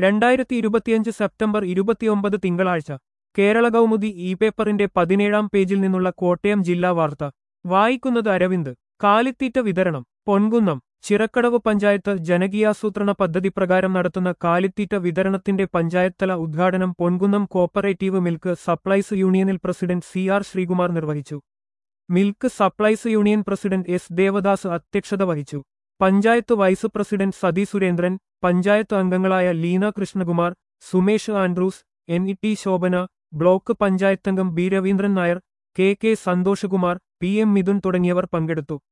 രണ്ടായിരത്തി ഇരുപത്തിയഞ്ച് സെപ്റ്റംബർ ഇരുപത്തിയൊമ്പത് തിങ്കളാഴ്ച കേരള കൗമുദി ഇ പേപ്പറിന്റെ പതിനേഴാം പേജിൽ നിന്നുള്ള കോട്ടയം ജില്ലാ വാർത്ത വായിക്കുന്നത് അരവിന്ദ് കാലിത്തീറ്റ വിതരണം പൊൻകുന്നം ചിറക്കടവ് പഞ്ചായത്ത് ജനകീയാസൂത്രണ പദ്ധതി പ്രകാരം നടത്തുന്ന കാലിത്തീറ്റ വിതരണത്തിന്റെ പഞ്ചായത്തല ഉദ്ഘാടനം പൊൻകുന്നം കോപ്പറേറ്റീവ് മിൽക്ക് സപ്ലൈസ് യൂണിയനിൽ പ്രസിഡന്റ് സി ആർ ശ്രീകുമാർ നിർവഹിച്ചു milk supplies union president S Devadas അധ്യക്ഷത വഹിച്ചു പഞ്ചായത്ത് വൈസ് പ്രസിഡന്റ് സതി സുരേന്ദ്രൻ പഞ്ചായത്ത് അംഗങ്ങളായ Leena Krishnakumar Sumesh Andrews N E T Shobhana block പഞ്ചായത്തംഗം B Raveendran Nair K K Santhoshkumar P M Mithun തുടങ്ങിയവർ പങ്കെടുത്തു